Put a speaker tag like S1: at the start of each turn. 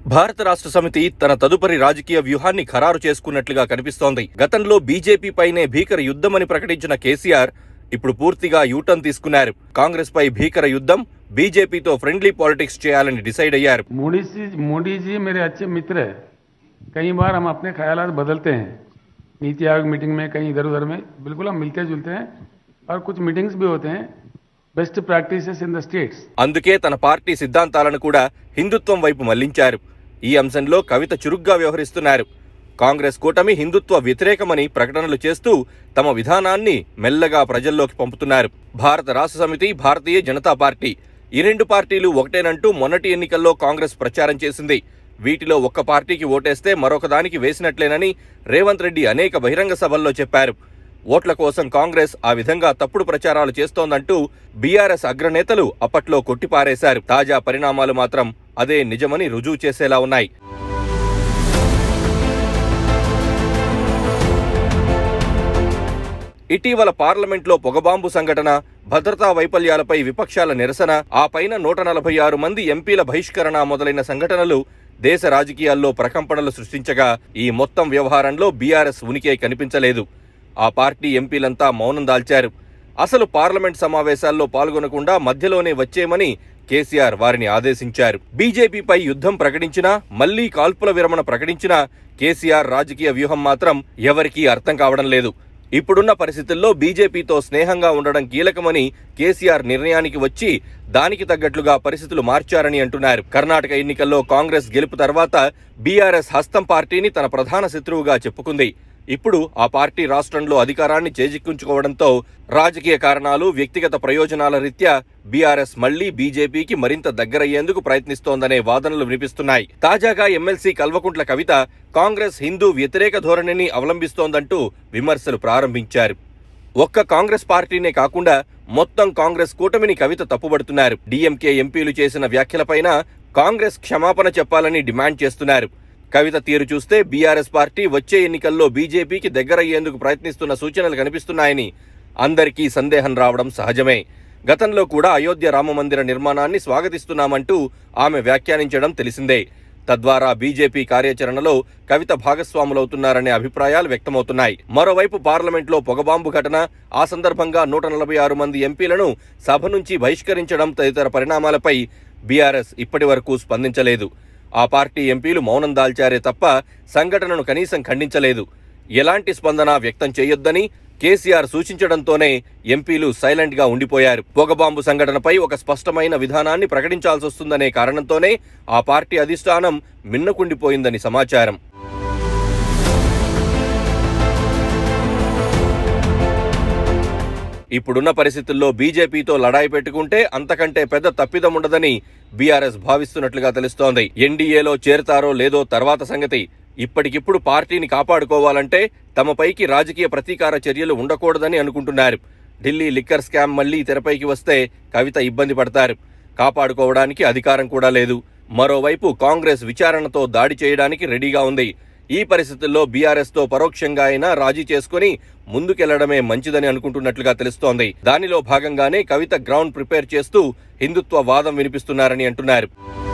S1: భారత రాష్ట్ర సమితి తన తదుపరి రాజకీయ వ్యూహాన్ని ఖరారు చేసుకున్నట్లుగా కనిపిస్తోంది గతంలో బీజేపీ పైనే భీకర యుద్ధమని ప్రకటించిన కేసీఆర్ ఇప్పుడు పూర్తిగా యూటర్న్ తీసుకున్నారు కాంగ్రెస్ పై భీకర యుద్ధం బీజేపీతో ఫ్రెండ్లీ పాలిటిక్స్ చేయాలని డిసైడ్ అయ్యారు
S2: मोदी जी मोदी जी मेरे अच्छे मित्र है कई बार हम अपने ख्यालात बदलते हैं नीति आयोग मीटिंग में कहीं इधर उधर में बिल्कुल हम मिलते जुलते हैं और कुछ मीटिंग्स भी होते हैं best practices in the States
S1: అందుకే తన పార్టీ సిద్ధాంతాలను కూడా హిందుత్వం వైపు మళ్లించారు ఈ అంశంలో కవిత చురుగ్గా వ్యవహరిస్తున్నారు కాంగ్రెస్ కూటమి హిందుత్వ వ్యతిరేకమని ప్రకటనలు చేస్తూ తమ విధానాన్ని మెల్లగా ప్రజల్లోకి పంపుతున్నారు భారత రాష్ట్ర సమితి భారతీయ జనతా పార్టీ ఈ రెండు పార్టీలు ఒకటేనంటూ మొన్నటి ఎన్నికల్లో కాంగ్రెస్ ప్రచారం చేసింది వీటిలో ఒక్క పార్టీకి ఓటేస్తే మరొక దానికి వేసినట్లేనని రేవంత్ రెడ్డి అనేక బహిరంగ సభల్లో చెప్పారు ఓట్ల కోసం కాంగ్రెస్ ఆ విధంగా తప్పుడు ప్రచారాలు చేస్తోందంటూ బీఆర్ఎస్ అగ్రనేతలు అప్పట్లో కొట్టిపారేశారు తాజా పరిణామాలు మాత్రం అదే నిజమని రుజువు చేసేలా ఉన్నాయి ఇటీవల పార్లమెంట్లో పొగబాంబు సంఘటన భద్రతా వైఫల్యాలపై విపక్షాల నిరసన ఆ పైన నూట నలభై ఆరు మంది ఎంపీల బహిష్కరణ మొదలైన సంఘటనలు దేశ రాజకీయాల్లో ప్రకంపనలు సృష్టించగా ఈ మొత్తం వ్యవహారంలో బీఆర్ఎస్ ఉనికే కనిపించలేదు ఆ పార్టీ ఎంపీలంతా మౌనం దాల్చారు అసలు పార్లమెంట్ సమావేశాల్లో పాల్గొనకుండా మధ్యలోనే వచ్చేయమని కేసీఆర్ వారిని ఆదేశించారు బీజేపీపై యుద్ధం ప్రకటించినా మళ్లీ కాల్పుల విరమణ ప్రకటించినా కేసీఆర్ రాజకీయ వ్యూహం మాత్రం ఎవరికీ అర్థం కావడం లేదు ఇప్పుడున్న పరిస్థితుల్లో బీజేపీతో స్నేహంగా ఉండడం కీలకమని కేసీఆర్ నిర్ణయానికి వచ్చి దానికి తగ్గట్లుగా పరిస్థితులు మార్చారని అంటున్నారు కర్ణాటక ఎన్నికల్లో కాంగ్రెస్ గెలుపు తర్వాత బీఆర్ఎస్ హస్తం పార్టీని తన ప్రధాన శత్రువుగా చెప్పుకుంది ఇప్పుడు ఆ పార్టీ రాష్ట్రంలో అధికారాన్ని చేజిక్కుంచుకోవడంతో రాజకీయ కారణాలు వ్యక్తిగత ప్రయోజనాల రీత్యా బీఆర్ఎస్ మళ్లీ బీజేపీకి మరింత దగ్గరయ్యేందుకు ప్రయత్నిస్తోందనే వాదనలు వినిపిస్తున్నాయి తాజాగా ఎమ్మెల్సీ కల్వకుంట్ల కవిత కాంగ్రెస్ హిందూ వ్యతిరేక ధోరణిని అవలంబిస్తోందంటూ విమర్శలు ప్రారంభించారు ఒక్క కాంగ్రెస్ పార్టీనే కాకుండా మొత్తం కాంగ్రెస్ కూటమిని కవిత తప్పుబడుతున్నారు డీఎంకే ఎంపీలు చేసిన వ్యాఖ్యలపైన కాంగ్రెస్ క్షమాపణ చెప్పాలని డిమాండ్ చేస్తున్నారు కవిత తీరు చూస్తే బీఆర్ఎస్ పార్టీ వచ్చే ఎన్నికల్లో బీజేపీకి దగ్గరయ్యేందుకు ప్రయత్నిస్తున్న సూచనలు కనిపిస్తున్నాయని అందరికీ సందేహం రావడం సహజమే గతంలో కూడా అయోధ్య రామమందిర నిర్మాణాన్ని స్వాగతిస్తున్నామంటూ ఆమె వ్యాఖ్యానించడం తెలిసిందే తద్వారా బీజేపీ కార్యాచరణలో కవిత భాగస్వాములవుతున్నారనే అభిప్రాయాలు వ్యక్తమవుతున్నాయి మరోవైపు పార్లమెంట్లో పొగబాంబు ఘటన ఆ సందర్భంగా నూట నలభై ఆరు మంది ఎంపీలను సభ నుంచి బహిష్కరించడం తదితర పరిణామాలపై బీఆర్ఎస్ ఇప్పటి వరకు స్పందించలేదు ఆ పార్టీ ఎంపీలు మౌనం దాల్చారే తప్ప సంఘటనను కనీసం ఖండించలేదు ఎలాంటి స్పందన వ్యక్తం చేయొద్దని కేసీఆర్ సూచించడంతోనే ఎంపీలు సైలెంట్ గా ఉండిపోయారు పొగబాంబు సంఘటనపై ఒక స్పష్టమైన విధానాన్ని ప్రకటించాల్సి వస్తుందనే కారణంతోనే ఆ పార్టీ అధిష్టానం మిన్నకుండిపోయిందని సమాచారం ఇప్పుడున్న పరిస్థితుల్లో బీజేపీతో లడాయి పెట్టుకుంటే అంతకంటే పెద్ద తప్పిదం ఉండదని బీఆర్ఎస్ భావిస్తున్నట్లుగా తెలుస్తోంది ఎన్డీఏలో చేరతారో లేదో తర్వాత సంగతి ఇప్పటికిప్పుడు పార్టీని కాపాడుకోవాలంటే తమపైకి రాజకీయ ప్రతీకార చర్యలు ఉండకూడదని అనుకుంటున్నారు ఢిల్లీ లిక్కర్ స్కామ్ మళ్లీ తెరపైకి వస్తే కవిత ఇబ్బంది పడతారు కాపాడుకోవడానికి అధికారం కూడా లేదు మరోవైపు కాంగ్రెస్ విచారణతో దాడి చేయడానికి రెడీగా ఉంది ఈ పరిస్థితుల్లో బీఆర్ఎస్ తో పరోక్షంగా అయినా రాజీ చేసుకుని ముందుకెళ్లడమే మంచిదని అనుకుంటున్నట్లుగా తెలుస్తోంది దానిలో భాగంగానే కవిత గ్రౌండ్ ప్రిపేర్ చేస్తూ హిందుత్వ వాదం వినిపిస్తున్నారని అంటున్నారు